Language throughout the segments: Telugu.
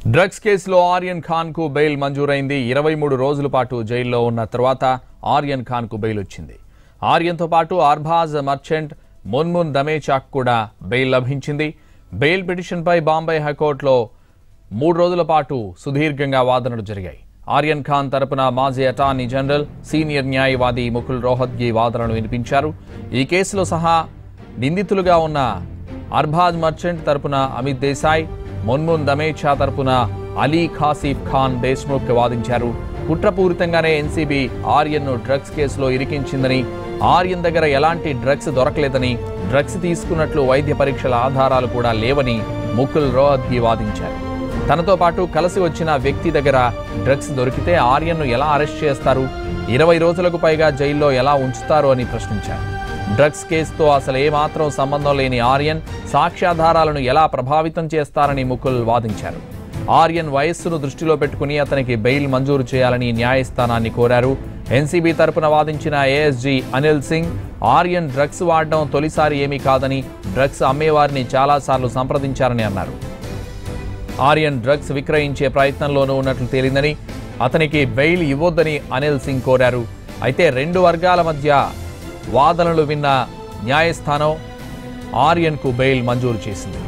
డ్రగ్స్ కేసులో ఆర్యన్ ఖాన్ కు బెయిల్ మంజూరైంది ఇరవై మూడు రోజుల పాటు జైల్లో ఉన్న తర్వాత ఆర్యన్ ఖాన్ కు బెయిల్ వచ్చింది ఆర్యన్తో పాటు అర్బాజ్ మర్చెంట్ మున్మున్ దమేచాక్ కూడా బెయిల్ లభించింది బెయిల్ పిటిషన్పై బాంబే హైకోర్టులో మూడు రోజుల పాటు సుదీర్ఘంగా వాదనలు జరిగాయి ఆర్యన్ ఖాన్ తరపున మాజీ అటార్నీ జనరల్ సీనియర్ న్యాయవాది ముకుల్ రోహత్గి వాదనలు వినిపించారు ఈ కేసులో సహా నిందితులుగా ఉన్న అర్బాజ్ మర్చెంట్ తరపున అమిత్ దేశాయ్ మున్మున్ దమేచా తరపున అలీ ఖాసిఫ్ ఖాన్ దేశ్ముఖ్ వాదించారు కుట్రపూరితంగానే ఎన్సీబీ ఆర్యన్ను డ్రగ్స్ కేసులో ఇరికించిందని ఆర్యన్ దగ్గర ఎలాంటి డ్రగ్స్ దొరకలేదని డ్రగ్స్ తీసుకున్నట్లు వైద్య పరీక్షల ఆధారాలు కూడా లేవని ముకుల్ రోహత్గి వాదించారు తనతో పాటు కలిసి వచ్చిన వ్యక్తి దగ్గర డ్రగ్స్ దొరికితే ఆర్యన్ను ఎలా అరెస్ట్ చేస్తారు ఇరవై రోజులకు పైగా జైల్లో ఎలా ఉంచుతారు అని ప్రశ్నించారు డ్రగ్స్ కేసుతో అసలు ఏమాత్రం సంబంధం లేని ఆర్యన్ సాక్ష్యాధారాలను ఎలా ప్రభావితం చేస్తారని ముకుల్ వాదించారు ఆర్యన్ వయస్సును దృష్టిలో పెట్టుకుని అతనికి బెయిల్ మంజూరు చేయాలని న్యాయస్థానాన్ని కోరారు ఎన్సీబీ తరపున వాదించిన ఏఎస్జీ అనిల్ సింగ్ ఆర్యన్ డ్రగ్స్ వాడడం తొలిసారి ఏమీ కాదని డ్రగ్స్ అమ్మేవారిని చాలాసార్లు సంప్రదించారని అన్నారు ఆర్యన్ డ్రగ్స్ విక్రయించే ప్రయత్నంలోనూ ఉన్నట్లు తేలిందని అతనికి బెయిల్ ఇవ్వొద్దని అనిల్ సింగ్ కోరారు అయితే రెండు వర్గాల మధ్య వాదనలు విన్న న్యాయస్థానం ఆర్యన్కు బెయిల్ మంజూరు చేసింది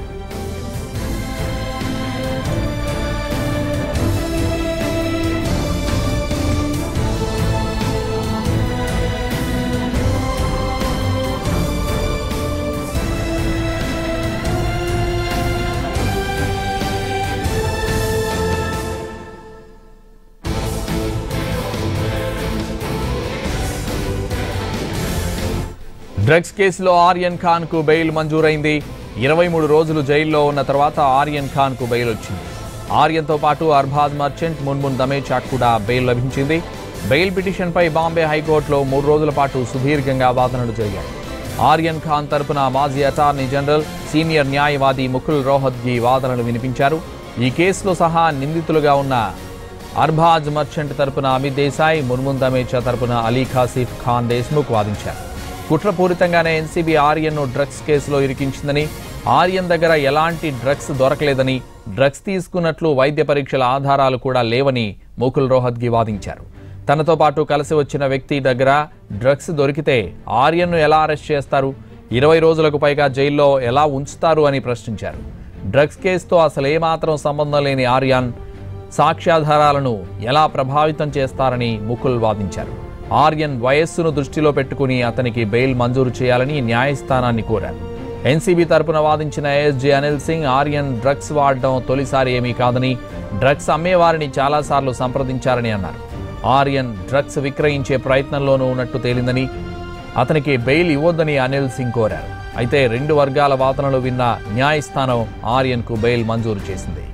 డ్రగ్స్ కేసులో ఆర్యన్ ఖాన్ కు బెయిల్ మంజూరైంది ఇరవై మూడు రోజులు జైల్లో ఉన్న తర్వాత ఆర్యన్ ఖాన్ కు బెయిల్ వచ్చింది ఆర్యన్తో పాటు అర్బాజ్ మర్చెంట్ మున్మున్ దమేచాక్ కూడా బెయిల్ లభించింది బెయిల్ పిటిషన్పై బాంబే హైకోర్టులో మూడు రోజుల పాటు సుదీర్ఘంగా వాదనలు జరిగాయి ఆర్యన్ ఖాన్ తరపున మాజీ అటార్నీ జనరల్ సీనియర్ న్యాయవాది ముకుల్ రోహత్గి వాదనలు వినిపించారు ఈ కేసులో సహా నిందితులుగా ఉన్న అర్బాజ్ మర్చెంట్ తరపున అమిత్ దేశాయ్ మున్మున్ దమేచా తరపున అలీ ఖాసిఫ్ ఖాన్ దేశ్ముఖ్ వాదించారు కుట్రపూరితంగానే ఎన్సీబీ ఆర్యన్ను డ్రగ్స్ కేసులో ఇరికించిందని ఆర్యన్ దగ్గర ఎలాంటి డ్రగ్స్ దొరకలేదని డ్రగ్స్ తీసుకున్నట్లు వైద్య పరీక్షల ఆధారాలు కూడా లేవని ముకుల్ రోహత్గి వాదించారు తనతో పాటు కలిసి వచ్చిన వ్యక్తి దగ్గర డ్రగ్స్ దొరికితే ఆర్యన్ను ఎలా అరెస్ట్ చేస్తారు ఇరవై రోజులకు పైగా జైల్లో ఎలా ఉంచుతారు అని ప్రశ్నించారు డ్రగ్స్ కేసుతో అసలు ఏమాత్రం సంబంధం లేని ఆర్యన్ సాక్ష్యాధారాలను ఎలా ప్రభావితం చేస్తారని ముకుల్ వాదించారు ఆర్యన్ వయస్సును దృష్టిలో పెట్టుకుని అతనికి బెయిల్ మంజూరు చేయాలని న్యాయస్థానాన్ని కోరారు ఎన్సీబీ తరపున వాదించిన ఏఎస్జీ అనిల్ సింగ్ ఆర్యన్ డ్రగ్స్ వాడడం తొలిసారి ఏమీ కాదని డ్రగ్స్ అమ్మేవారిని చాలాసార్లు సంప్రదించారని అన్నారు ఆర్యన్ డ్రగ్స్ విక్రయించే ప్రయత్నంలోనూ ఉన్నట్టు తేలిందని అతనికి బెయిల్ ఇవ్వొద్దని అనిల్ సింగ్ కోరారు అయితే రెండు వర్గాల వాదనలు విన్న న్యాయస్థానం ఆర్యన్కు బెయిల్ మంజూరు చేసింది